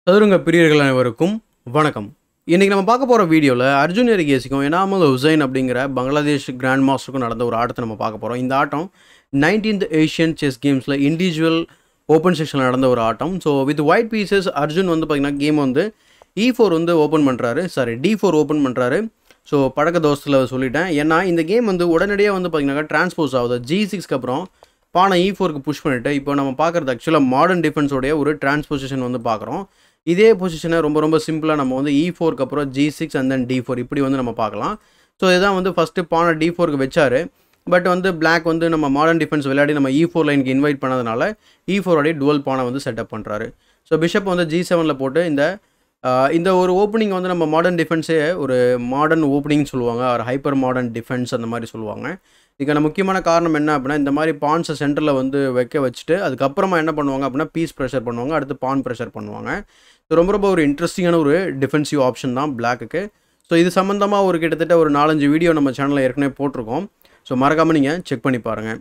சதுரங்க பிரியர்கள் அனைவருக்கும் வணக்கம் இன்றைக்கி நம்ம பார்க்க போகிற வீடியோவில் அர்ஜுன் எரிகேசிக்கும் எனாமல் ஹுசைன் அப்படிங்கிற பங்களாதேஷ் கிராண்ட் மாஸ்டருக்கும் நடந்த ஒரு ஆட்டத்தை நம்ம பார்க்க போகிறோம் இந்த ஆட்டம் நைன்டீன்த் ஏஷியன் செஸ் கேம்ஸில் இண்டிவிஜுவல் ஓப்பன் செக்ஷனில் நடந்த ஒரு ஆட்டம் so with white pieces Arjun வந்து பார்த்திங்கன்னா கேம் வந்து இ ஃபோர் வந்து ஓப்பன் பண்ணுறாரு சாரி டி ஃபோர் ஓப்பன் பண்ணுறாரு ஸோ பழக்க தோசத்தில் சொல்லிட்டேன் ஏன்னா இந்த கேம் வந்து உடனடியாக வந்து பார்த்திங்கனாக்கா டிரான்ஸ்போஸ் ஆகுது ஜி சிக்ஸ்க்கு அப்புறம் பானை இ ஃபோருக்கு புஷ் பண்ணிவிட்டு இப்போ நம்ம பார்க்குறது ஆக்சுவலாக மாடர்ன் டிஃபென்ஸோடைய ஒரு டிரான்ஸ்பொசிஷன் வந்து பார்க்குறோம் இதே பொசிஷனை ரொம்ப ரொம்ப சிம்பிளாக நம்ம வந்து இ ஃபோருக்கு அப்புறம் G six and then D four இப்படி வந்து நம்ம பார்க்கலாம் ஸோ இதான் வந்து ஃபஸ்ட்டு பானை டி ஃபோருக்கு வச்சார் பட் வந்து பிளாக் வந்து நம்ம மாடர்ன் டிஃபென்ஸ் விளையாடி நம்ம இ ஃபோர் லைனுக்கு இன்வைட் பண்ணதுனால இ ஃபோரோடைய டுவல் பானை வந்து செட்டப் பண்ணுறாரு ஸோ பிஷப் வந்து ஜி செவனில் போட்டு இந்த ஆஹ் இந்த ஒரு ஓப்பனிங் வந்து நம்ம மாடர்ன் டிஃபென்ஸே ஒரு மாடர்ன் ஓப்பனிங் சொல்லுவாங்க ஒரு ஹைப்பர் மாடர்ன் டிஃபென்ஸ் அந்த மாதிரி சொல்லுவாங்க இதுக்கான முக்கியமான காரணம் என்ன அப்படின்னா இந்த மாதிரி பான்ஸை சென்டரில் வந்து வைக்க வச்சுட்டு அதுக்கப்புறமா என்ன பண்ணுவாங்க அப்படின்னா பீஸ் ப்ரெஷர் பண்ணுவாங்க அடுத்து பான் ப்ரெஷர் பண்ணுவாங்க ஸோ ரொம்ப ரொம்ப ஒரு இன்ட்ரெஸ்டிங்கான ஒரு டிஃபென்சிவ் ஆப்ஷன் தான் பிளாக்குக்கு ஸோ இது சம்மந்தமாக ஒரு கிட்டத்தட்ட ஒரு நாலஞ்சு வீடியோ நம்ம சேனலில் ஏற்கனவே போட்டிருக்கோம் ஸோ மறக்காமல் நீங்கள் செக் பண்ணி பாருங்கள்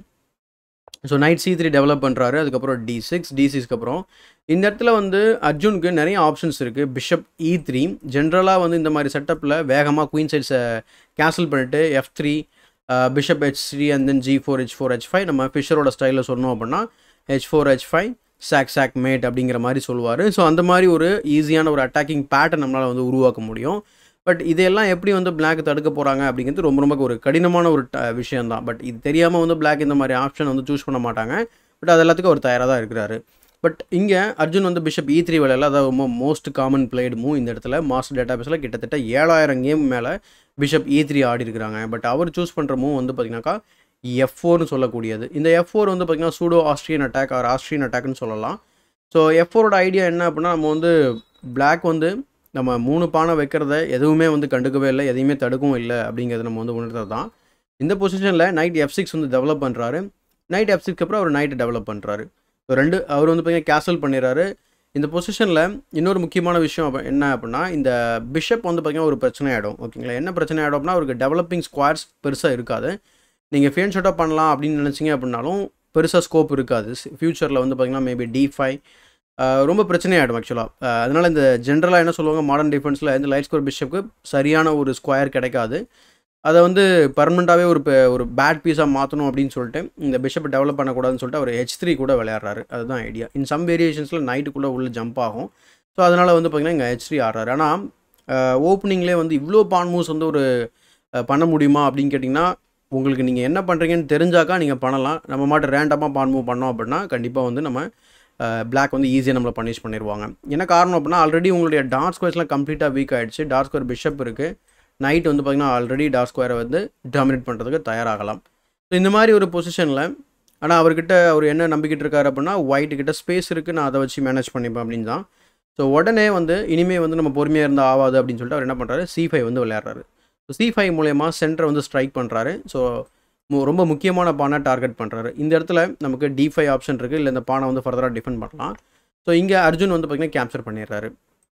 so knight C three develop பண்ணுறாரு அதுக்கப்புறம் டி சிக்ஸ் டி சிக்ஸ்க்கு அப்புறம் இந்த இடத்துல வந்து அர்ஜுனுக்கு நிறைய ஆப்ஷன்ஸ் இருக்குது பிஷப் இ த்ரீ ஜென்ரலாக வந்து இந்த மாதிரி செட்டப்பில் வேகமாக குயின் சைட்ஸை கேன்சல் பண்ணிவிட்டு F three bishop H three and then G four H four H five நம்ம ஃபிஷரோட ஸ்டைலில் சொன்னோம் அப்படின்னா H four H five sac sac mate அப்படிங்கிற மாதிரி சொல்லுவார் ஸோ அந்த மாதிரி ஒரு ஈஸியான ஒரு அட்டாக்கிங் பேட்டர்ன் நம்மளால் வந்து உருவாக்க முடியும் பட் இதையெல்லாம் எப்படி வந்து பிளாக் தடுக்க போகிறாங்க அப்படிங்கிறது ரொம்ப ரொம்ப ஒரு கடினமான ஒரு விஷயம் தான் பட் இது தெரியாமல் வந்து பிளாக் இந்த மாதிரி ஆப்ஷன் வந்து சூஸ் பண்ண மாட்டாங்க பட் அது எல்லாத்துக்கும் அவர் தயாராக தான் இருக்கிறாரு பட் இங்கே அர்ஜுன் வந்து பிஷப் இ த்ரீ விளையாடல அதாவது ரொம்ப மோஸ்ட் காமன் பிளேடு மூவ் இந்த இடத்துல மாஸ்டர் டேட்டா பேஸில் கிட்டத்தட்ட ஏழாயிரம் கேம் மேலே பிஷப் இ த்ரீ ஆடி இருக்கிறாங்க பட் அவர் சூஸ் பண்ணுற மூவ் வந்து பார்த்தீங்கன்னாக்கா எஃப் ஃபோர்னு சொல்லக்கூடியது இந்த எஃப் ஃபோர் வந்து பார்த்திங்கன்னா pseudo Austrian attack or Austrian அட்டாக்னு சொல்லலாம் ஸோ எஃப் ஃபோரோட ஐடியா என்ன அப்படின்னா நம்ம வந்து பிளாக் வந்து நம்ம மூணு பானை வைக்கிறத எதுவுமே வந்து கண்டுக்கவே இல்லை எதையுமே தடுக்கவும் இல்லை அப்படிங்கிறத நம்ம வந்து உணர்றது தான் இந்த பொசிஷனில் நைட் எஃப் சிக்ஸ் வந்து டெவலப் பண்ணுறாரு நைட் எஃப் சிக்ஸ்க்கு அப்புறம் அவர் நைட்டு டெவலப் பண்ணுறாரு ஸோ ரெண்டு அவர் வந்து பார்த்தீங்கன்னா கேன்சல் பண்ணிடுறாரு இந்த பொசிஷனில் இன்னொரு முக்கியமான விஷயம் அப்ப- என்ன அப்படின்னா இந்த பிஷப் வந்து பார்த்திங்கன்னா ஒரு பிரச்சனை ஆகிடும் ஓகேங்களா என்ன பிரச்சனை ஆகிடும் அப்படின்னா அவருக்கு டெவலப்பிங் ஸ்குவாட்ஸ் பெருசாக இருக்காது நீங்கள் ஃபேன் ஷாட்டாக பண்ணலாம் அப்படின்னு நினச்சிங்க அப்படின்னாலும் பெருசாக ஸ்கோப் இருக்காது ஃப்யூச்சரில் வந்து பார்த்திங்கன்னா மேபி டி ஃபைவ் ரொம்ப பிரச்சனையாகிடும் ஆக்சுவலாக அதனால் இந்த ஜென்ரலாக என்ன சொல்லுவாங்க மாடர்ன் டிஃபென்ஸில் இந்த லைட் ஸ்கோர் பிஷப்புக்கு சரியான ஒரு ஸ்கொயர் கிடைக்காது அதை வந்து பர்மனெண்ட்டாகவே ஒரு பே- ஒரு பேட் பீஸாக மாற்றணும் அப்படின்னு சொல்லிட்டு இந்த பிஷப்பை டெவலப் பண்ணக்கூடாதுன்னு சொல்லிட்டு அவர் ஹெச் த்ரீ கூட விளையாடுறாரு அதுதான் ஐடியா இன் சம் வேரியேஷன்ஸில் நைட்டுக்குள்ளே உள்ள ஜம்ப் ஆகும் ஸோ அதனால் வந்து பார்த்திங்கன்னா இங்கே ஹெச் த்ரீ ஆடுறாரு ஆனால் ஓப்பனிங்லேயே வந்து இவ்வளோ பான் மூவ்ஸ் வந்து ஒரு அஹ், பண்ண முடியுமா அப்படின்னு கேட்டிங்கன்னா உங்களுக்கு நீங்கள் என்ன பண்ணுறீங்கன்னு தெரிஞ்சாக்கா நீங்கள் பண்ணலாம் நம்ம மாட்டு ரேண்டமாக பான் மூவ் பண்ணோம் அப்படின்னா கண்டிப்பாக வந்து நம்ம பிளாக் வந்து ஈஸியாக நம்மளை பனிஷ் பண்ணிடுவாங்க என்ன காரணம் அப்படின்னா ஆல்ரெடி உங்களுடைய டார்க் ஸ்கொயர்ஸ்லாம் கம்ப்ளீட்டாக வீக் ஆயிடுச்சு டார்க் ஸ்கொயர் பிஷப் இருக்குது நைட் வந்து பார்த்திங்கன்னா ஆல்ரெடி டார்க் ஸ்கொயரை வந்து டாமினேட் பண்ணுறதுக்கு தயாராகலாம் ஸோ இந்த மாதிரி ஒரு பொசிஷனில் ஆனால் அவர்கிட்ட அவர் என்ன நம்பிக்கிட்டு இருக்காரு அப்படின்னா ஒயிட் கிட்ட ஸ்பேஸ் இருக்குது நான் அதை வச்சு மேனேஜ் பண்ணிப்பேன் அப்படின்னு தான் ஸோ உடனே வந்து இனிமேல் வந்து நம்ம பொறுமையாக இருந்தால் ஆகாது அப்படின்னு சொல்லிட்டு அவர் என்ன பண்ணுறாரு சி ஃபைவ் வந்து விளையாடுறாரு ஸோ சி ஃபைவ் மூலயமா சென்டரை வந்து ஸ்ட்ரைக் பண்ணுறாரு ஸோ ரொம்ப முக்கியமான பானை டார்கெட் பண்ணுறாரு இந்த இடத்துல நமக்கு டி ஃபைவ் ஆப்ஷன் இருக்குது இல்லை இந்த பானை வந்து ஃபர்தராக டிஃபெண்ட் பண்ணலாம் ஸோ இங்கே அர்ஜுன் வந்து பார்த்திங்கன்னா கேப்சர் பண்ணிடுறாரு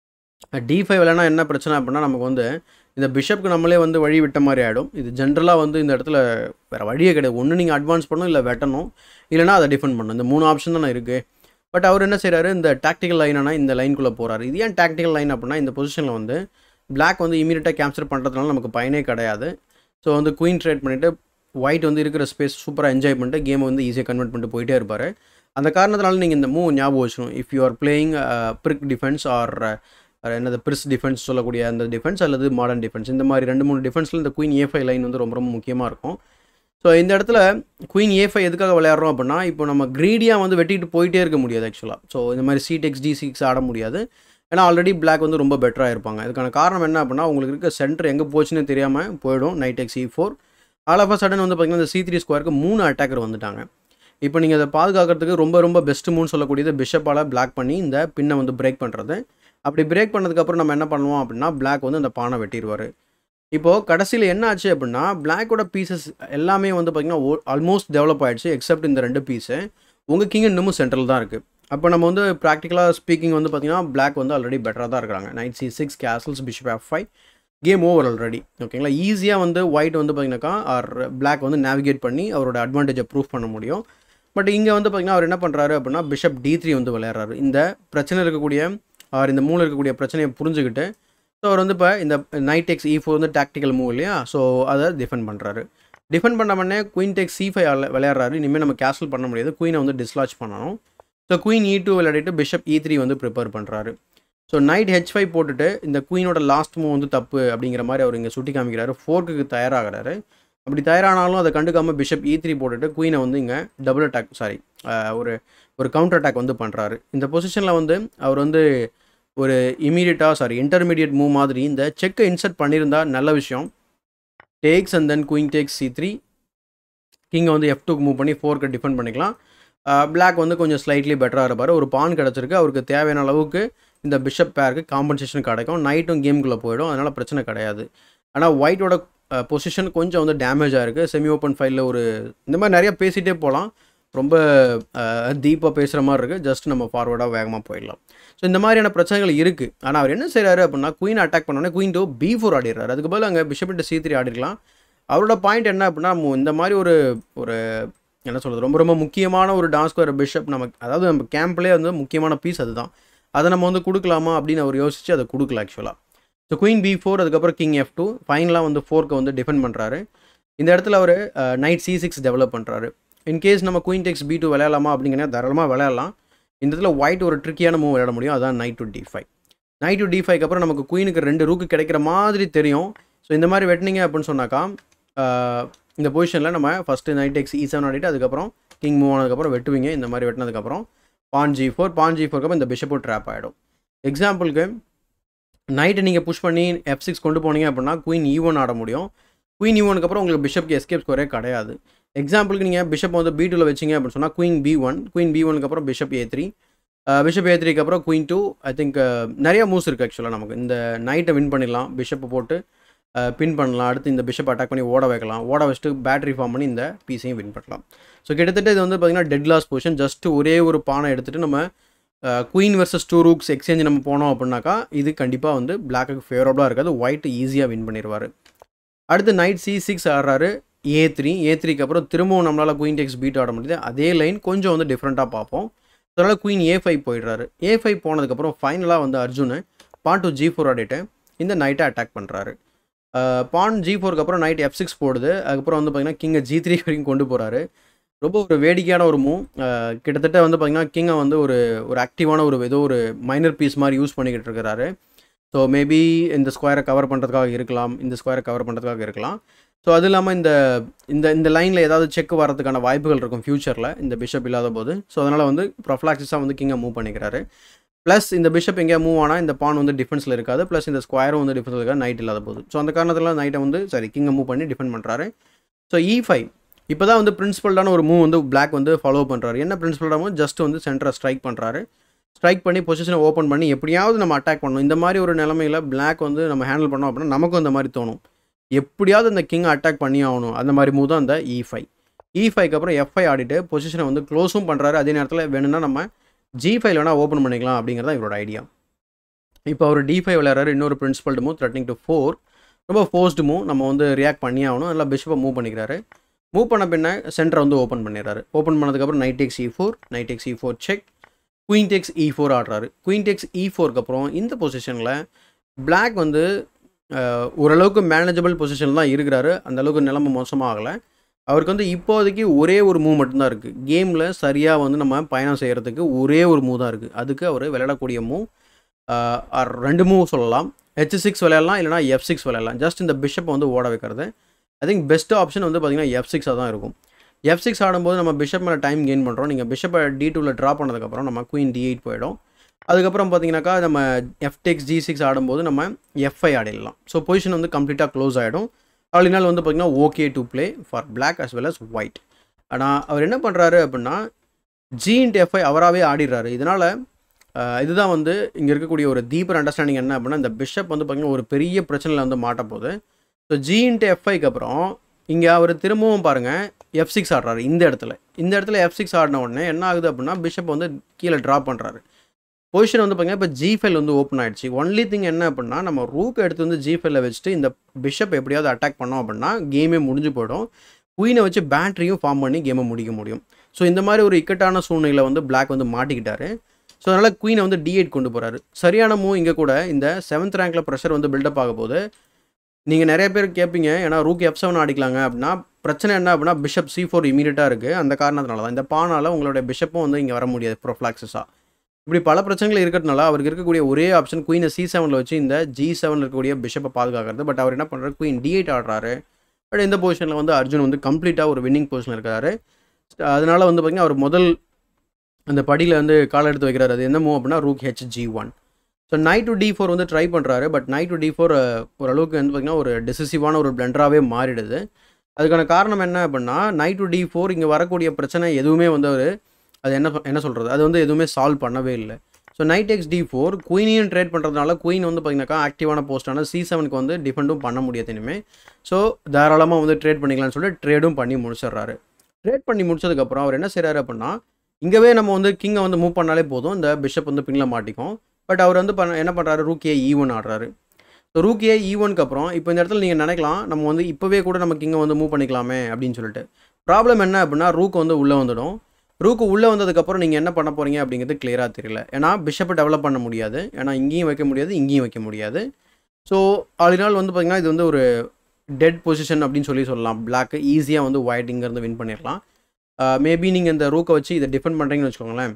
டி ஃபைவ் இல்லைனா என்ன பிரச்சனை அப்படின்னா நமக்கு வந்து இந்த பிஷப்க்கு நம்மளே வந்து வழி விட்ட மாதிரி ஆகிடும் இது ஜென்ரலாக வந்து இந்த இடத்துல வேறு வழியே கிடையாது ஒன்று நீங்கள் அட்வான்ஸ் பண்ணணும் இல்லை வெட்டணும் இல்லைனா அதை டிஃபெண்ட் பண்ணணும் இந்த மூணு ஆப்ஷன் தானே இருக்குது பட் அவர் என்ன செய்கிறாரு இந்த டாக்டிக்கல் லைனானா இந்த லைனுக்குள்ளே போகிறாரு இது ஏன் டாக்டிக்கல் லைன் அப்படின்னா இந்த பொசிஷனில் வந்து பிளாக் வந்து இமீடியட்டாக கேப்சர் பண்ணுறதுனால நமக்கு பயனே கிடையாது ஸோ வந்து குயின் ட்ரேட் பண்ணிவிட்டு ஒயிட் வந்து இருக்கிற ஸ்பேஸ் சூப்பராக என்ஜாய் பண்ணிட்டு கேமை வந்து ஈஸியாக கன்வெர்ட் பண்ணிட்டு போயிட்டே இருப்பார் அந்த காரணத்தினால நீங்கள் இந்த மூவ் ஞாபகம் வச்சுக்கணும் if you are playing Pirc defence or என்னது பிரிஸ் டிஃபென்ஸ் சொல்லக்கூடிய அந்த டிஃபென்ஸ் அல்லது மாடர்ன் டிஃபென்ஸ் இந்த மாதிரி ரெண்டு மூணு டிஃபென்ஸில் இந்த குயின் ஏ ஃபைவ் லைன் வந்து ரொம்ப ரொம்ப முக்கியமாக இருக்கும் ஸோ இந்த இடத்துல குயின் ஏ ஃபைவ் எதுக்காக விளையாடுறோம் அப்படின்னா இப்போ நம்ம க்ரீடியாக வந்து வெட்டிட்டு போயிட்டே இருக்க முடியாது ஆக்சுவலாக ஸோ இந்த மாதிரி சி டெக்ஸ் டி சிக்ஸ் ஆட முடியாது ஏன்னா ஆல்ரெடி பிளாக் வந்து ரொம்ப பெட்டராக இருப்பாங்க இதுக்கான காரணம் என்ன அப்படின்னா உங்களுக்கு இருக்க சென்டர் எங்கே போச்சுன்னு தெரியாமல் போயிடும் knight X C four all of a sudden வந்து பார்த்திங்கன்னா இந்த சி த்ரீ ஸ்கொயருக்கு மூணு அட்டாக்கர் வந்துட்டாங்க இப்போ நீங்கள் அதை பாதுகாக்கிறதுக்கு ரொம்ப ரொம்ப பெஸ்ட் மூவ்னு சொல்லக்கூடியது பிஷப்பால் பிளாக் பண்ணி இந்த பின்னை வந்து பிரேக் பண்ணுறது அப்படி பிரேக் பண்ணதுக்கப்புறம் நம்ம என்ன பண்ணுவோம் அப்படின்னா பிளாக் வந்து அந்த பானை வெட்டிடுவார் இப்போது கடைசியில் என்ன ஆச்சு அப்படின்னா பிளாக்கோட பீசஸ் எல்லாமே வந்து பார்த்திங்கன்னா ஆல்மோஸ்ட் டெவலப் ஆயிடுச்சு எக்ஸப்ட் இந்த ரெண்டு பீஸு உங்கள் கிங் இன்னமும் சென்ட்ரல் தான் இருக்குது அப்போ நம்ம வந்து ப்ராக்டிக்கலாக ஸ்பீக்கிங் வந்து பார்த்திங்கன்னா பிளாக் வந்து ஆல்ரெடி பெட்டராக தான் இருக்கிறாங்க knight C six castles bishop F five game over already ஓகேங்களா ஈஸியாக வந்து ஒயிட் வந்து பார்த்திங்கனாக்கா ஆர் பிளாக் வந்து நேவிகேட் பண்ணி அவரோட அட்வான்டேஜை ப்ரூவ் பண்ண முடியும் பட் இங்கே வந்து பார்த்திங்கன்னா அவர் என்ன பண்ணுறாரு அப்படின்னா பிஷப் டி த்ரீ வந்து விளையாடுறாரு இந்த பிரச்சனை இருக்கக்கூடிய அவர் இந்த மூணு இருக்கக்கூடிய பிரச்சனையை புரிஞ்சுக்கிட்டு ஸோ அவர் வந்து இப்போ இந்த நைட் எக்ஸ் இ ஃபோர் வந்து டாக்டிக்கல் மூவ் இல்லையா ஸோ அதை டிஃபெண்ட் பண்ணுறாரு டிஃபெண்ட் பண்ண உடனே குயின் டெக் சி ஃபைவ் விளையாடுறாரு இனிமேல் நம்ம கேன்சல் பண்ண முடியாது குயினை வந்து டிஸ்லாச் பண்ணணும் ஸோ குயின் இ டூ விளையாடிட்டு பிஷப் இ த்ரீ வந்து ப்ரிப்பேர் பண்ணுறாரு ஸோ நைட் ஹெச் ஃபைவ் போட்டுட்டு இந்த குயினோட லாஸ்ட் மூவ் வந்து தப்பு அப்படிங்கிற மாதிரி அவர் இங்கே சுட்டி காமிக்கிறாரு ஃபோர்க்குக்கு தயாராகிறாரு அப்படி தயாரானாலும் அதை கண்டுக்காமல் பிஷப் இ த்ரீ போட்டுட்டு குயினை வந்து இங்கே டபுள் அட்டாக் சாரி ஒரு ஒரு கவுண்டர் அட்டாக் வந்து பண்ணுறாரு இந்த பொசிஷனில் வந்து அவர் வந்து ஒரு இமீடியட்டாக சாரி இன்டர்மீடியட் மூவ் மாதிரி இந்த செக்கை இன்சர்ட் பண்ணியிருந்தா நல்ல விஷயம் takes and then queen takes C three கிங்கை வந்து எஃப் டூக்கு மூவ் பண்ணி ஃபோர்க்கு டிஃபெண்ட் பண்ணிக்கலாம் பிளாக் வந்து கொஞ்சம் ஸ்லைட்லி பெட்டராக இருப்பார் ஒரு பான் கிடச்சிருக்கு அவருக்கு தேவையான அளவுக்கு இந்த பிஷப் பேருக்கு காம்பன்சேஷன் கிடைக்கும் நைட்டும் கேமுக்குள்ளே போயிடும் அதனால் பிரச்சனை கிடையாது ஆனால் ஒயிட்டோட பொசிஷன் கொஞ்சம் வந்து டேமேஜ் ஆகிருக்கு செமி ஓப்பன் ஃபைலில் ஒரு இந்த மாதிரி நிறையா பேசிகிட்டே போகலாம் ரொம்ப டீப்பாக பேசுகிற மாதிரி இருக்குது ஜஸ்ட் நம்ம ஃபார்வர்டாக வேகமாக போயிடலாம் ஸோ இந்த மாதிரியான பிரச்சனைகள் இருக்குது ஆனால் அவர் என்ன செய்கிறாரு அப்படின்னா குயின் அட்டாக் பண்ணோன்னே குயின் டூ பி ஃபோர் ஆடிடுறாரு அதுக்கு பதில் அங்கே பிஷப் இன்ட்டு சி த்ரீ ஆடிருக்கலாம் அவரோட பாயிண்ட் என்ன அப்படின்னா இந்த மாதிரி ஒரு ஒரு என்ன சொல்கிறது ரொம்ப ரொம்ப முக்கியமான ஒரு டான்ஸ் ஸ்கொயர் பிஷப் நமக்கு அதாவது நம்ம கேம்ப்லேயே வந்து முக்கியமான பீஸ் அதுதான் அதை நம்ம வந்து கொடுக்கலாமா அப்படின்னு அவர் யோசித்து அதை கொடுக்கல ஆக்சுவலாக ஸோ குயின் பி ஃபோர் அதுக்கப்புறம் கிங் எஃப் டூ ஃபைனலாக வந்து ஃபோர்க்கை வந்து டிஃபெண்ட் பண்ணுறாரு இந்த இடத்துல அவர் நைட் சி சிக்ஸ் டெவலப் பண்ணுறாரு இன்கேஸ் நம்ம குயின் டெக்ஸ் பி டூ விளையாடலாமா அப்படிங்கிற தாராளமாக விளையாடலாம் இந்த இடத்துல ஒயிட் ஒரு ட்ரிக்கியான மூவ் விளையாட முடியும் அதான் knight to D five knight to D ஃபைவ்க்கு அப்புறம் நமக்கு குயினுக்கு ரெண்டு ரூக்கு கிடைக்கிற மாதிரி தெரியும் ஸோ இந்த மாதிரி வெட்டினீங்க அப்படின்னு சொன்னாக்கா இந்த பொசிஷனில் நம்ம first knight X E seven ஆடிட்டு அதுக்கப்புறம் கிங் மூவ் ஆனதுக்கப்புறம் வெட்டுவீங்க இந்த மாதிரி வெட்டினதுக்கப்புறம் pawn G four pawn G ஃபோருக்கு அப்புறம் இந்த பிஷப்பு ட்ராப் ஆகிடும் எக்ஸாம்பிளுக்கு நைட்டை நீங்கள் புஷ் பண்ணி எஃப் சிக்ஸ் கொண்டு போனீங்க அப்படின்னா குயின் இ ஒன் ஆட முடியும் குயின் இ ஒனுக்கு அப்புறம் உங்களுக்கு பிஷப்க்கு எஸ்கேப் ஸ்கோரே கிடையாது எக்ஸாம்பிளுக்கு நீங்கள் பிஷப் வந்து பி டூவில் வச்சிங்க அப்படின்னு சொன்னால் queen B one queen B ஒனுக்கு அப்புறம் bishop A three bishop A த்ரீக்கு அப்புறம் குயின் டூ ஐ திங்க் நிறைய மூவ்ஸ் இருக்குது ஆக்சுவலாக நமக்கு இந்த நைட்டை வின் பண்ணிடலாம் பிஷப்பை போட்டு பின் பண்ணலாம் அடுத்து இந்த பிஷப் அட்டாக் பண்ணி ஓட வைக்கலாம் ஓட வச்சுட்டு பேட்டரி ஃபார்ம் பண்ணி இந்த பீஸையும் வின் பண்ணலாம் ஸோ கிட்டத்தட்ட இது வந்து பார்த்திங்கன்னா டெட் லாஸ் பொசிஷன் ஜஸ்ட் ஒரே ஒரு பானை எடுத்துகிட்டு நம்ம queen versus two rooks exchange நம்ம போனோம் அப்படின்னாக்கா இது கண்டிப்பாக வந்து பிளாக்கு ஃபேவரபுளாக இருக்காது ஒயிட் ஈஸியாக வின் பண்ணிடுவார் அடுத்து நைட் சி சிக்ஸ் ஆடுறாரு ஏ த்ரீ ஏ த்ரீக்கு அப்புறம் திரும்பவும் நம்மளால் குயின் டெக்ஸ் பீட் ஆட முடியுது அதே லைன் கொஞ்சம் வந்து டிஃப்ரெண்ட்டாக பார்ப்போம் அதனால் குயின் ஏ ஃபைவ் போயிடுறாரு ஏ ஃபைவ் போனதுக்கப்புறம் ஃபைனலாக வந்து Arjun pawn to G four ஆடிட்டு இந்த நைட்டை அட்டாக் பண்ணுறாரு பான் ஜி ஃபோருக்கு அப்புறம் நைட் எஃப் சிக்ஸ் போடுது அதுக்கப்புறம் வந்து பார்த்திங்கன்னா கிங்கை ஜி த்ரீ வரைக்கும் கொண்டு போகிறாரு ரொம்ப ஒரு வேடிக்கையான ஒரு மூவ் கிட்டத்தட்ட வந்து பார்த்திங்கன்னா கிங்கை வந்து ஒரு ஒரு ஆக்டிவான ஒரு ஏதோ ஒரு மைனர் பீஸ் மாதிரி யூஸ் பண்ணிக்கிட்டு இருக்கிறாரு ஸோ மேபி இந்த ஸ்கொயரை கவர் பண்ணுறதுக்காக இருக்கலாம் இந்த ஸ்கொயரை கவர் பண்ணுறதுக்காக இருக்கலாம் ஸோ அது இல்லாமல் இந்த இந்த இந்த லைனில் ஏதாவது செக் வரதுக்கான வாய்ப்புகள் இருக்கும் ஃப்யூச்சரில் இந்த பிஷப் இல்லாத போது ஸோ அதனால் வந்து ப்ரொஃப்ளாக்சிஸாக வந்து கிங்கை மூவ் பண்ணிக்கிறாரு ப்ளஸ் இந்த பிஷப் எங்கேயா மூவ் ஆனால் இந்த பான் வந்து டிஃபென்ஸில் இருக்காது ப்ளஸ் இந்த ஸ்கொயரும் வந்து டிஃபென்ஸில் இருக்காது நைட் இல்லாத போது ஸோ அந்த காரணத்தில் நைட்டை வந்து சரி கிங்கை மூவ் பண்ணி டிஃபெண்ட் பண்ணுறாரு ஸோ இ ஃபைவ் இப்போ தான் வந்து பிரின்சிபல்டான ஒரு மூவ் வந்து பிளாக் வந்து ஃபாலோ பண்ணுறாரு என்ன பிரின்சிபல்டாகவும் ஜஸ்ட் வந்து சென்டரை ஸ்ட்ரைக் பண்ணுறாரு ஸ்ட்ரைக் பண்ணி பொசிஷனை ஓப்பன் பண்ணி எப்படியாவது நம்ம அட்டாக் பண்ணணும் இந்த மாதிரி ஒரு நிலமையில் பிளாக் வந்து நம்ம ஹேண்டில் பண்ணோம் அப்படின்னா நமக்கும் அந்த மாதிரி தோணும் எப்படியாவது இந்த கிங் அட்டாக் பண்ணி ஆகணும் அந்த மாதிரி மூவ் தான் அந்த இ ஃபைவ் இ ஃபைவ்க்கு அப்புறம் எஃப்ஐ ஆடிட்டு பொசிஷனை வந்து க்ளோஸும் பண்ணுறாரு அதே நேரத்தில் வேணும்னா நம்ம ஜி ஃபைவ் வேணால் ஓப்பன் பண்ணிக்கலாம் அப்படிங்கிறது தான் இவரோட ஐடியா இப்போ அவர் டி ஃபைவ் விளையாடுறாரு இன்னொரு principled move threatening to four ரொம்ப ஃபோர்ஸ்டு மூவ் நம்ம வந்து ரியாக்ட் பண்ணி ஆகணும் நல்லா பிஷப்பை மூவ் பண்ணிக்கிறாரு மூவ் பண்ண பின்ன சென்டரை வந்து ஓப்பன் பண்ணிடுறாரு ஓப்பன் பண்ணதுக்கப்புறம் knight X E four knight X E four check queen takes E four ஆடுறாரு குயின் டெக்ஸ் இ ஃபோருக்கு அப்புறம் இந்த பொசிஷனில் பிளாக் வந்து ஓரளவுக்கு மேனேஜபிள் பொசிஷன் தான் இருக்கிறாரு அந்த அளவுக்கு நிலைமை மோசமாகலை அவருக்கு வந்து இப்போதைக்கு ஒரே ஒரு மூவ் மட்டும்தான் இருக்குது கேமில் சரியாக வந்து நம்ம பயணம் செய்கிறதுக்கு ஒரே ஒரு மூவ் தான் இருக்குது அதுக்கு அவர் விளையாடக்கூடிய மூவ் ரெண்டு மூவ் சொல்லலாம் ஹெச் சிக்ஸ் விளையாடலாம் இல்லைனா எஃப் சிக்ஸ் விளையாடலாம் ஜஸ்ட் இந்த பிஷப்பை வந்து ஓட வைக்கிறது ஐ திங்க் பெஸ்ட் ஆப்ஷன் வந்து பார்த்திங்கன்னா எஃப் சிக்ஸாக தான் இருக்கும் எஃப் சிக்ஸ் ஆடும்போது நம்ம பிஷப் மேலே டைம் கெயின் பண்ணுறோம் நீங்கள் பிஷப்பை டி டூவில் ட்ரா பண்ணதுக்கப்புறம் நம்ம குயின் டி எயிட் போயிடும் அதுக்கப்புறம் பார்த்தீங்கன்னாக்கா நம்ம எஃப் டெக்ஸ் ஜி சிக்ஸ் ஆடும்போது நம்ம எஃப்ஐ ஆடிடலாம் ஸோ பொசிஷன் வந்து கம்ப்ளீட்டாக க்ளோஸ் ஆகிடும் அப்படினால வந்து பார்த்திங்கன்னா okay to play for black as well as white ஆனால் அவர் என்ன பண்ணுறாரு அப்படின்னா ஜி இன்ட் எஃப்ஐ அவராகவே ஆடிடுறாரு இதனால் இதுதான் வந்து இங்கே இருக்கக்கூடிய ஒரு டீப்பர் அண்டர்ஸ்டாண்டிங் என்ன அப்படின்னா இந்த பிஷப் வந்து பார்த்திங்கன்னா ஒரு பெரிய பிரச்சனையில் வந்து மாட்ட போகுது ஸோ ஜி இன்ட்டு எஃப்ஐக்கு அப்புறம் இங்கே அவர் திரும்பவும் பாருங்கள் எஃப் சிக்ஸ் ஆடுறாரு இந்த இடத்துல இந்த இடத்துல எஃப் சிக்ஸ் ஆடின உடனே என்ன ஆகுது அப்படின்னா பிஷப் வந்து கீழே ட்ராப் பண்ணுறாரு பொசிஷன் வந்து பார்த்தீங்கன்னா இப்போ ஜி ஃபைல் வந்து ஓப்பன் ஆகிடுச்சு ஒன்லி திங் என்ன அப்படின்னா நம்ம ரூக் எடுத்து வந்து ஜி ஃபைலில் வச்சுட்டு இந்த பிஷப் எப்படியாவது அட்டாக் பண்ணோம் அப்படின்னா கேமே முடிஞ்சு போயிடும் குயினை வச்சு பேட்டரியும் ஃபார்ம் பண்ணி கேமை முடிக்க முடியும் ஸோ இந்த மாதிரி ஒரு இக்கட்டான சூழ்நிலை வந்து பிளாக் வந்து மாட்டிக்கிட்டாரு ஸோ அதனால் குயினை வந்து டி எயிட் கொண்டு போகிறாரு சரியான மூவ் இங்கே கூட இந்த செவன்த் ரேங்க்கில் ப்ரெஷர் வந்து பில்டப் ஆக போது நீங்கள் நிறைய பேர் கேட்பீங்க ஏன்னா ரூக் எஃப் செவன் ஆடிக்கலாங்க அப்படின்னா பிரச்சனை என்ன அப்படின்னா பிஷப் சி ஃபோர் இமீடியட்டாக இருக்குது அந்த காரணத்தினால தான் இந்த பானால் உங்களுடைய பிஷப்பும் வந்து இங்கே வர முடியாது ப்ரோஃப்ளாக்ஸஸாக இப்படி பல பிரச்சனைகள் இருக்கிறதுனால அவருக்கு இருக்கக்கூடிய ஒரே ஆப்ஷன் குயினை சி செவனில் வச்சு இந்த ஜி செவனில் இருக்கக்கூடிய பிஷப்பை பாதுகாக்கிறது பட் அவர் என்ன பண்ணுறாரு குயின் டி எயிட் ஆடுறாரு பட் இந்த பொசிஷனில் வந்து அர்ஜுன் வந்து கம்ப்ளீட்டாக ஒரு வின்னிங் பொசிஷனில் இருக்காரு அதனால வந்து பார்த்திங்கன்னா அவர் முதல் அந்த படியில் வந்து கால் எடுத்து வைக்கிறாரு அது என்ன மூவ் அப்படின்னா rook H G one so knight to D four வந்து ட்ரை பண்ணுறாரு but knight to D four ஓரளவுக்கு வந்து பார்த்திங்கன்னா ஒரு டெசிசிவான ஒரு பிளண்டராகவே மாறிடுது அதுக்கான காரணம் என்ன அப்படின்னா நைட் டு டி ஃபோர் இங்கே வரக்கூடிய பிரச்சனை எதுவுமே வந்து அவர் அது என்ன என்ன சொல்கிறது அது வந்து எதுவுமே சால்வ் பண்ணவே இல்லை so knight X D four குயினையும் ட்ரேட் பண்ணுறதுனால குயின் வந்து பார்த்திங்கனாக்கா ஆக்டிவான போஸ்டான சி செவனுக்கு வந்து டிஃபெண்டும் பண்ண முடியாது இனிமேல் ஸோ தாராளமாக வந்து ட்ரேட் பண்ணிக்கலாம்னு சொல்லிட்டு ட்ரேடும் பண்ணி முடிச்சிடுறாரு ட்ரேட் பண்ணி முடிச்சதுக்கப்புறம் அவர் என்ன செய்கிறாரு அப்படின்னா இங்கேவே நம்ம வந்து கிங்கை வந்து மூவ் பண்ணாலே போதும் இந்த பிஷப் வந்து பின்னில் மாட்டிக்கும் பட் அவர் வந்து பண்ண என்ன பண்ணுறாரு ரூக்கியே ஈவன் ஆடுறாரு ஸோ ரூக்கியே ஈவனுக்கு அப்புறம் இப்போ இந்த இடத்துல நீங்கள் நினைக்கலாம் நம்ம வந்து இப்போவே கூட நம்ம கிங்கை வந்து மூவ் பண்ணிக்கலாமே அப்படின்னு சொல்லிட்டு ப்ராப்ளம் என்ன அப்படின்னா ரூக் வந்து உள்ளே வந்துடும் ரூக்கு உள்ளே வந்ததுக்கப்புறம் நீங்கள் என்ன பண்ண போகிறீங்க அப்படிங்கிறது கிளியராக தெரியல ஏன்னா பிஷப்பை டெவலப் பண்ண முடியாது ஏன்னா இங்கேயும் வைக்க முடியாது இங்கேயும் வைக்க முடியாது ஸோ ஆளினால் வந்து பார்த்திங்கன்னா இது வந்து ஒரு டெட் பொசிஷன் அப்படின்னு சொல்லி சொல்லலாம் பிளாக் ஈஸியாக வந்து ஒயிட் இங்கேருந்து வின் பண்ணிடலாம் மேபி நீங்கள் இந்த ரூக்கை வச்சு இதை டிஃபெண்ட் பண்ணுறீங்கன்னு வச்சுக்கோங்களேன்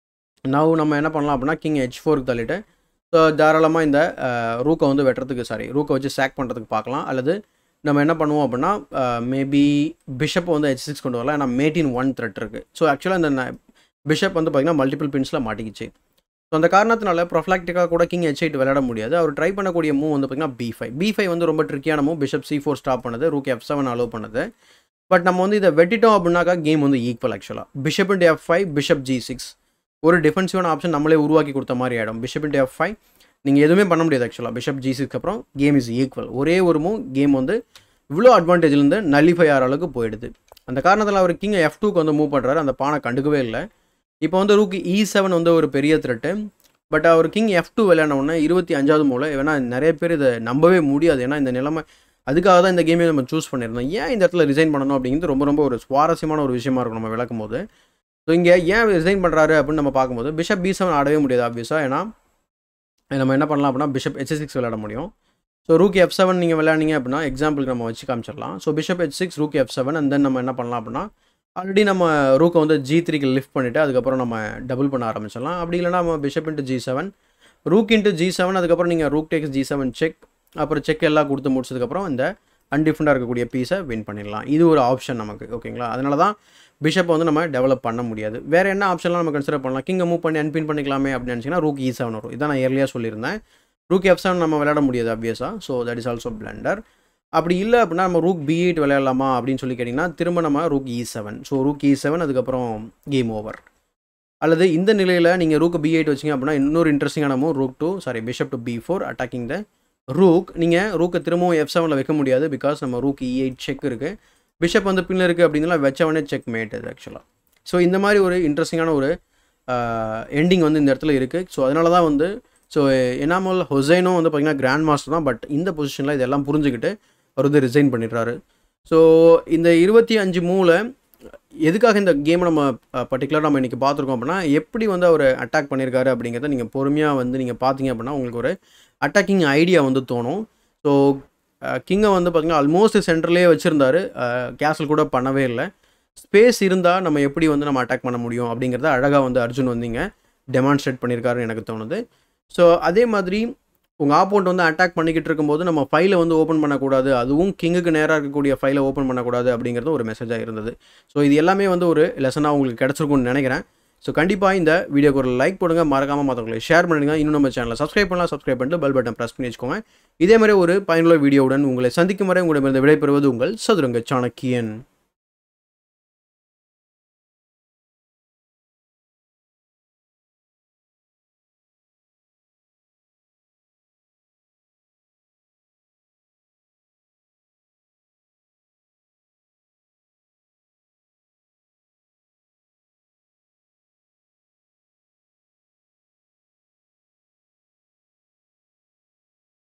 நவ் நம்ம என்ன பண்ணலாம் அப்படின்னா கிங் ஹெச் ஃபோருக்கு தள்ளிட்டு ஸோ தாராளமாக இந்த ரூக்கை வந்து வெட்டுறதுக்கு சாரி ரூக்கை வச்சு சேக் பண்ணுறதுக்கு பார்க்கலாம் அல்லது நம்ம என்ன பண்ணுவோம் அப்படின்னா மேபி பிஷப்பை வந்து ஹெச் சிக்ஸ் கொண்டு வரலாம் ஏன்னா மேட்டின் ஒன் த்ரெட் இருக்குது ஸோ ஆக்சுவலாக இந்த பிஷப் வந்து பார்த்திங்கன்னா மல்டிபிள் பின்ஸில் மாட்டிக்கிச்சு ஸோ அந்த காரணத்தினால ப்ரொஃப்ளாக்டிக்காக கூட கிங் ஹெச் எயிட் விளையாட முடியாது அவர் ட்ரை பண்ணக்கூடிய மூவ் வந்து பார்த்திங்கன்னா பி ஃபைவ் பி ஃபைவ் வந்து ரொம்ப ட்ரிக்கியான move bishop C four stop பண்ணது ரூக் எஃப் செவன் அலோவ் பண்ணது பட் நம்ம வந்து இதை வெட்டிட்டோம் அப்படின்னாக்கா கேம் வந்து ஈக்குவல் ஆக்சுவலாக bishop into F five bishop G six ஒரு டிஃபென்சிவான ஆப்ஷன் நம்மளே உருவாக்கி கொடுத்த மாதிரி ஆகிடும் பிஷப் இன்ட்டு எஃப் ஃபைவ் நீங்கள் எதுவுமே பண்ண முடியாது ஆக்சுவலாக பிஷப் ஜி சிக்ஸ்க்கு அப்புறம் கேம் இஸ் ஈக்குவல் ஒரே ஒரு மூவ் கேம் வந்து இவ்வளோ அட்வான்டேஜ்லேருந்து நல்லிஃபை ஆகிற அளவுக்கு போயிடுது அந்த காரணத்தில் அவர் கிங் எஃப் டூக்கு வந்து மூவ் பண்ணுறாரு அந்த பானை கண்டுக்கவே இல்லை இப்போ வந்து ரூக்கு இ செவன் வந்து ஒரு பெரிய த்ரெட்டு பட் அவர் கிங் எஃப் டூ விளையாடவுடனே இருபத்தி அஞ்சாவது மூலம் ஏன்னா நிறைய பேர் இதை நம்பவே முடியாது ஏன்னா இந்த நிலைமை அதுக்காக தான் இந்த கேமே நம்ம சூஸ் பண்ணியிருந்தோம் ஏன் இந்த இடத்துல ரிசைன் பண்ணணும் அப்படிங்கிறது ரொம்ப ரொம்ப ஒரு சுவாரஸ்யமான ஒரு விஷயமா இருக்கும் நம்ம விளக்கும் போது ஸோ இங்கே ஏன் ரிசைன் பண்ணுறாரு அப்படின்னு நம்ம பார்க்கும்போது பிஷப் பி செவன் ஆடவே முடியாது ஆப்வியஸாக ஏன்னா நம்ம என்ன பண்ணலாம் அப்படின்னா பிஷப் ஹெச் சிக்ஸ் விளையாட முடியும் ஸோ ரூக் எஃப் செவன் நீங்கள் விளையாடிங்க அப்படின்னா எக்ஸாம்பிளுக்கு நம்ம வச்சு காமிச்சிடலாம் so bishop H six rook F seven and then நம்ம என்ன பண்ணலாம் அப்படின்னா ஆல்ரெடி நம்ம ரூக்கை வந்து ஜி த்ரீக்கு லிஃப்ட் பண்ணிவிட்டு அதுக்கப்புறம் நம்ம டபுள் பண்ண ஆரம்பிச்சிடலாம் அப்படி இல்லைனா நம்ம bishop into G seven rook into G seven அதுக்கப்புறம் நீங்கள் rook takes G seven check அப்புறம் செக் எல்லாம் கொடுத்து முடிச்சதுக்கப்புறம் இந்த அன்டிஃபரெண்டாக இருக்கக்கூடிய பீஸை வின் பண்ணிடலாம் இது ஒரு ஆப்ஷன் நமக்கு ஓகேங்களா அதனால தான் பிஷப்பை வந்து நம்ம டெவலப் பண்ண முடியாது வேறு என்ன ஆப்ஷன்லாம் நம்ம கன்சிடர் பண்ணலாம் கிங்கை மூவ் பண்ணி அன்பின் பண்ணிக்கலாமே அப்படின்னு நினச்சிங்கன்னா ரூக் இ செவன் வரும் இதான் நான் ஏர்லியாக சொல்லியிருந்தேன் ரூக் எஃப் செவன் நம்ம விளையாட முடியாது அப்வியஸாக so that is also blunder அப்படி இல்லை அப்படின்னா நம்ம ரூக் பி எயிட் விளையாடலாமா அப்படின்னு சொல்லி கேட்டிங்கன்னா திரும்ப நம்ம rook E seven so rook E seven அதுக்கப்புறம் கேம் ஓவர் அல்லது இந்த நிலையில் நீங்கள் ரூக் பி எயிட் வச்சிங்க அப்படின்னா இன்னொரு இன்ட்ரெஸ்டிங்கான move rook to sorry bishop to B four attacking the rook நீங்கள் ரூக்கை திரும்பவும் எஃப் செவனில் வைக்க முடியாது பிகாஸ் நம்ம ரூக் இ எயிட் செக் இருக்குது பிஷப் வந்து பின்ன இருக்குது அப்படின்னா வச்சவனே செக் மேட் அது ஆக்சுவலாக ஸோ இந்த மாதிரி ஒரு இன்ட்ரெஸ்டிங்கான ஒரு எண்டிங் வந்து இந்த இடத்துல இருக்குது ஸோ அதனால தான் வந்து ஸோ எனாமல் ஹொசைனும் வந்து பார்த்திங்கன்னா கிராண்ட் மாஸ்டர் தான் பட் இந்த பொசிஷனில் இதெல்லாம் புரிஞ்சுக்கிட்டு அவர் வந்து ரிசைன் பண்ணிடுறாரு ஸோ இந்த இருபத்தி அஞ்சு மூவில் எதுக்காக இந்த கேமை நம்ம பர்டிகுலராக நம்ம இன்றைக்கி பார்த்துருக்கோம் அப்படின்னா எப்படி வந்து அவர் அட்டாக் பண்ணியிருக்காரு அப்படிங்கிறத நீங்கள் பொறுமையாக வந்து நீங்கள் பார்த்தீங்க அப்படின்னா உங்களுக்கு ஒரு அட்டாக்கிங் ஐடியா வந்து தோணும் ஸோ கிங்கை வந்து பார்த்திங்கன்னா ஆல்மோஸ்ட் சென்டர்லேயே வச்சுருந்தாரு கேசல் கூட பண்ணவே இல்லை ஸ்பேஸ் இருந்தால் நம்ம எப்படி வந்து நம்ம அட்டாக் பண்ண முடியும் அப்படிங்கிறத அழகாக வந்து அர்ஜுன் வந்தீங்க டெமான்ஸ்ட்ரேட் பண்ணியிருக்காருன்னு எனக்கு தோணுது ஸோ அதே மாதிரி உங்கள் ஆப்போண்ட் வந்து அட்டாக் பண்ணிக்கிட்டு இருக்கும்போது நம்ம ஃபைலை வந்து ஓப்பன் பண்ணக்கூடாது அதுவும் கிங்குக்கு நேராக இருக்கக்கூடிய ஃபைலை ஓப்பன் பண்ணக்கூடாது அப்படிங்கிறது ஒரு மெசேஜாக இருந்தது ஸோ இது எல்லாமே வந்து ஒரு லெசனாக உங்களுக்கு கிடச்சிருக்கும்னு நினைக்கிறேன் ஸோ கண்டிப்பாக இந்த வீடியோக்கு ஒரு லைக் போடுங்க மறக்காமல் மற்றவங்களை ஷேர் பண்ணுங்க இன்னும் நம்ம சேனலை சப்ஸ்கிரைப் பண்ணலாம் சப்ஸ்கிரைப் பண்ணிட்டு பெல் பட்டன் ப்ரெஸ் பண்ணி வச்சுக்கோங்க இதே மாதிரி ஒரு பயனுள்ள வீடியோவுடன் உங்களை சந்திக்கும் வரை உங்களிடமிருந்து விடைபெறுவது உங்கள் சதுரங்க சாணக்கியன்